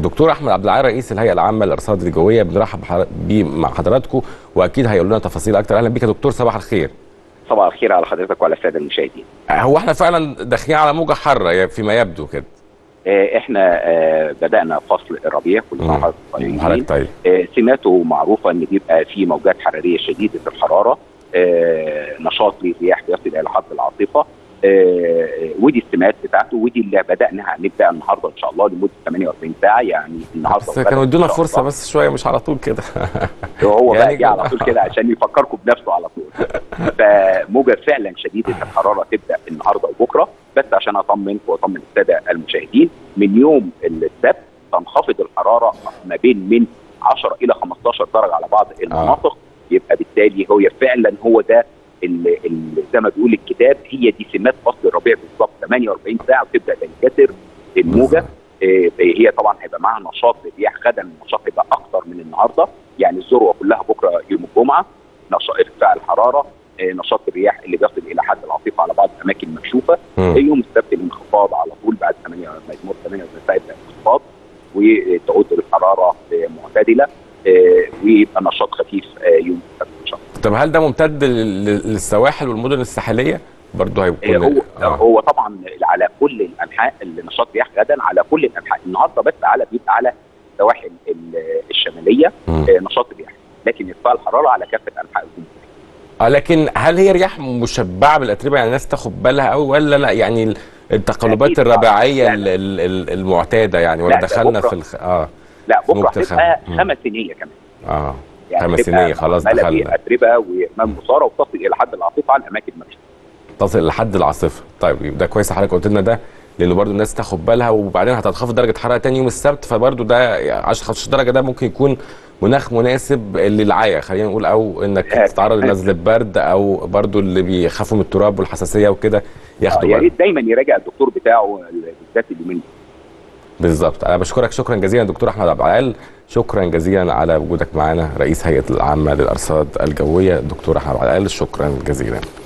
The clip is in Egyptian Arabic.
دكتور احمد عبد العال رئيس الهيئه العامه للارصاد الجويه بنرحب بحر- بيه مع حضراتكم واكيد هيقول لنا تفاصيل اكتر اهلا بيك يا دكتور صباح الخير صباح الخير على حضرتك وعلى الساده المشاهدين. هو احنا فعلا داخلين على موجه حاره فيما يبدو كده آه، احنا آه، بدانا فصل الربيع كل سنه مم. وحضرتك طيبين. حضرتك طيب آه، سماته معروفه ان بيبقى في موجات حراريه شديده الحراره آه، نشاط للرياح بيصل الى حد العاصفه آه، ودي السمات بتاعته ودي اللي بدانا نبدا النهارده ان شاء الله لمده 48 ساعه يعني النهارده بس وغدا كانوا إن يدونا شاء فرصه الله. بس شويه مش على طول كده هو يعني بقى جه على كده. طول كده عشان يفكركم بنفسه على طول فموجه فعلا شديده الحراره تبدا النهارده وبكره بس عشان اطمنكم واطمن الساده المشاهدين من يوم السبت تنخفض الحراره ما بين من 10 الى 15 درجه على بعض المناطق يبقى بالتالي هو فعلا هو ده ال- ال- زي ما بيقول الكتاب هي دي سمات فصل الربيع بالظبط 48 ساعه وتبدا تنكسر الموجه آه، هي طبعا هيبقى معاها نشاط رياح غدا النشاط هيبقى اكتر من النهارده يعني الذروه كلها بكره يوم الجمعه نشاط ارتفاع الحراره آه، نشاط الرياح اللي بيصل الى حد العاصفه على بعض الاماكن المكشوفه مم. يوم السبت الانخفاض على طول بعد 8 مجموع 8 ساعه يبدا انخفاض وتعود الحراره آه، معتدله آه، ويبقى نشاط خفيف آه، يوم السبت ان شاء الله طب هل ده ممتد لل- للسواحل والمدن الساحليه برضه آه، هيكون هو آه. هو طبعا على كل الانحاء النشاط رياح غدا على كل الانحاء النهارده بس على بيبقى على السواحل ال- الشماليه مم. آه، نشاط رياح لكن ارتفاع الحراره على كافه انحاء الجمهوريه اه لكن هل هي رياح مشبعه بالاتربه يعني الناس تاخد بالها قوي ولا لا يعني ال- التقلبات أكيد طبعاً. الرباعيه لا، ال- لا. ال- ال- المعتاده يعني ولا لا، ده دخلنا بكرة. في الخ... اه لا بكره نقطة هتبقى خم- مم. خمسينيه كمان اه يعني خمسينية، هتبقى خلاص ملأ دخلنا. اتربه وامام بصاره وتصل الى حد العاصفه على الاماكن المكشوفه تصل لحد العاصفه طيب ده كويس حضرتك قلت لنا ده لانه برضو الناس تاخد بالها وبعدين هتنخفض درجه حراره تاني يوم السبت فبرضو ده 10 15 درجه ده ممكن يكون مناخ مناسب للعايه خلينا نقول او انك آه، تتعرض آه. لنزله برد او برضو اللي بيخافوا من التراب والحساسيه وكده آه، ياخدوا يا بالهم ريت دايما يراجع الدكتور بتاعه بالذات اليومين دول. بالظبط انا بشكرك شكرا جزيلا دكتور احمد عبد العال شكرا جزيلا على وجودك معنا رئيس هيئه العامه للارصاد الجويه دكتور احمد عبد العال شكرا جزيلا